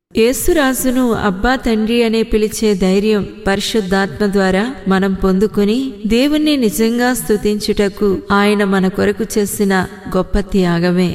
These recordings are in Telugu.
యేసురాజును అబ్బా తండ్రి అనే పిలిచే ధైర్యం పరిశుద్ధాత్మ ద్వారా మనం పొందుకుని దేవుణ్ణి నిజంగా స్తుతించుటకు ఆయన మన కొరకు చేసిన గొప్ప త్యాగమే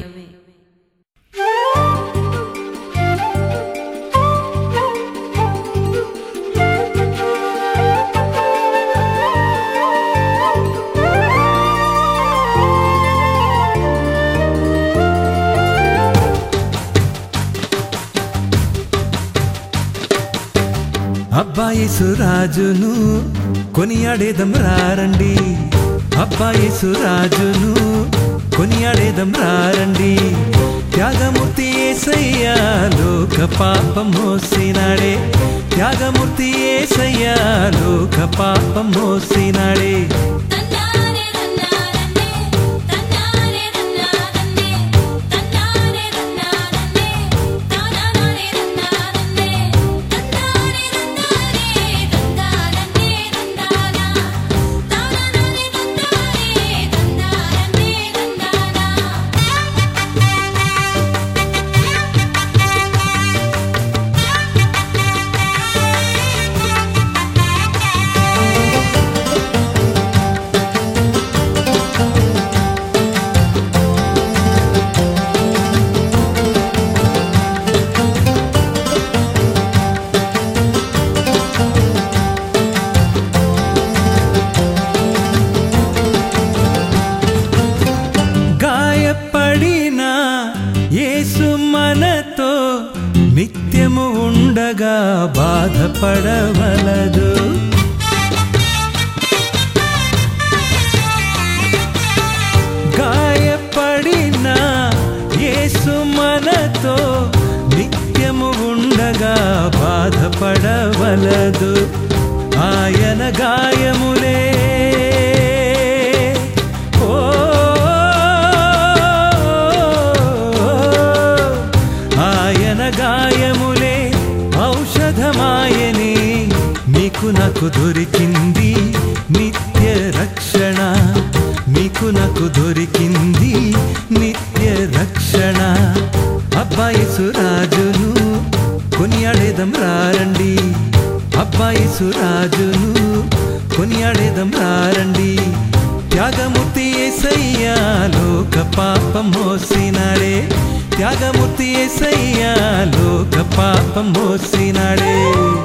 అబ్బాయిసురాజును కొనియాడేదం రారండి అబ్బాయిసురాజును కొనియాడేదం రారండి త్యాగమూర్తి ఏసయ్యా లోక పాపం మోసినాడే త్యాగమూర్తి ఏసయ్యా లోక పాపం మోసినాడే తన్నారే తన్నారన్నే తన్నారే తన్నారన్నే తన్నారే తన్నారన్నే తానారే తన్నారన్నే తన్నారే తన్నారే తందారన్నే తందానా తానారే తందారే తందారన్నే తందానా గాయపడిన యేసు మనతో నిత్యము ఉండగా బాధపడవలదు గాయపడిన యేసు మనతో నిత్యము ఉండగా బాధపడవలదు ఆయన గాయములే ఓ ఆయన గాయములే ఔషధమాయని నీకు నాకు దొరికింది నిత్య రక్షణ నీకు నాకు దొరికింది నిత్య రక్షణ అబ్బాయి సురాజును కొనియాడేదం రారండి అబ్బాయి సురాజును కొనియాడేదం రారండి త్యాగమూర్తి ఏసయ్యా లోక పాపం మోసినాడే త్యాగమూర్తి ఏసయ్యా లోక పాపం మోసినాడే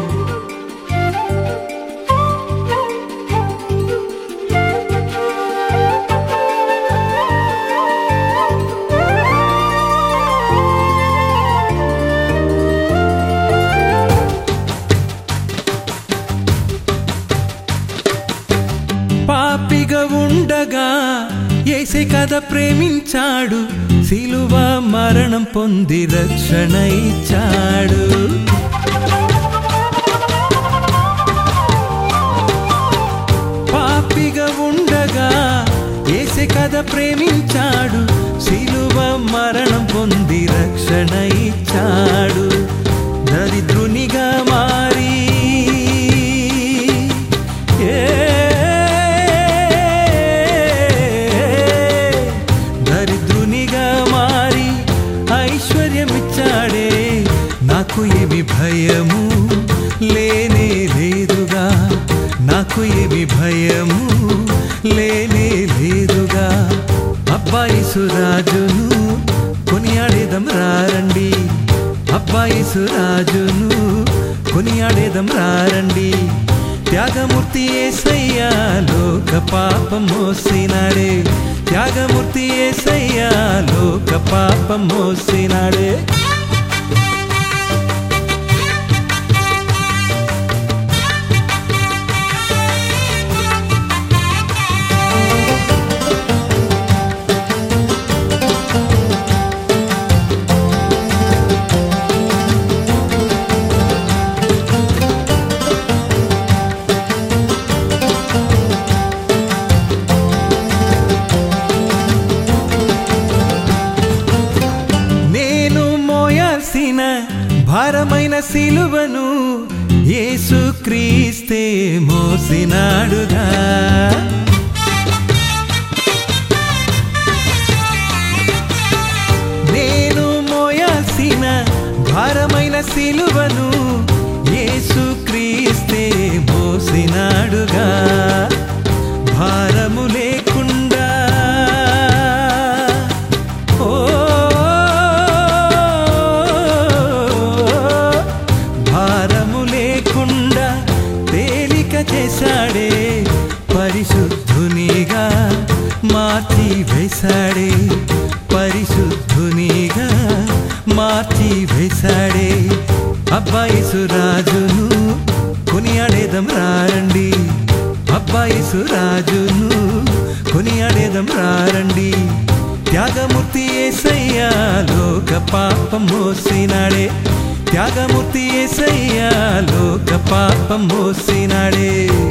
పాపిగా ఉండగా ఏసే కథ ప్రేమించాడు సిలువ మరణం పొంది రక్షణ ఇచ్చాడు పాపిగా ఉండగా ఏసే కథ ప్రేమించాడు సిలువ మరణం పొంది రక్షణ ఇచ్చాడు దరిద్రునిగా మారి ఏ దరిద్రునిగా మారి ఐశ్వర్యమిచ్చాడే నాకు ఏమి భయము లేనే లేదుగా నాకు ఏమి భయము లేనే లేదుగా అబ్బాయి సురాజును కొనియాడేదం రారండి అబ్బాయి సురాజును కొనియాడేదం రారండి త్యాగమూర్తి ఏసయ్యా లోక పాపం మోసినాడే త్యాగమూర్తి ఏసయ్యా లోక పాపం మోసినాడే నేను మోయాల్సిన భారమైన సిలువను యేసు క్రీస్తే మోసినాడుగా నేను మోయాల్సిన భార భారమైన సిలువను యేసు క్రీస్తే మోసినాడుగా భారము లేకుండా ఓ భారము లేకుండా తేలిక చేశాడే పరిశుద్ధునిగా మార్చి వేశాడే పరిశుద్ధునిగా మార్చి వేశాడే అబ్బాయిసు రాజును కొనియాడేదం రారండి అబ్బాయిసు రాజును కొనియాడేదం రారండి త్యాగమూర్తి ఏసయ్యా లోక పాపం మోసినాడే త్యాగమూర్తి ఏసయ్యా లోక పాపం మోసినాడే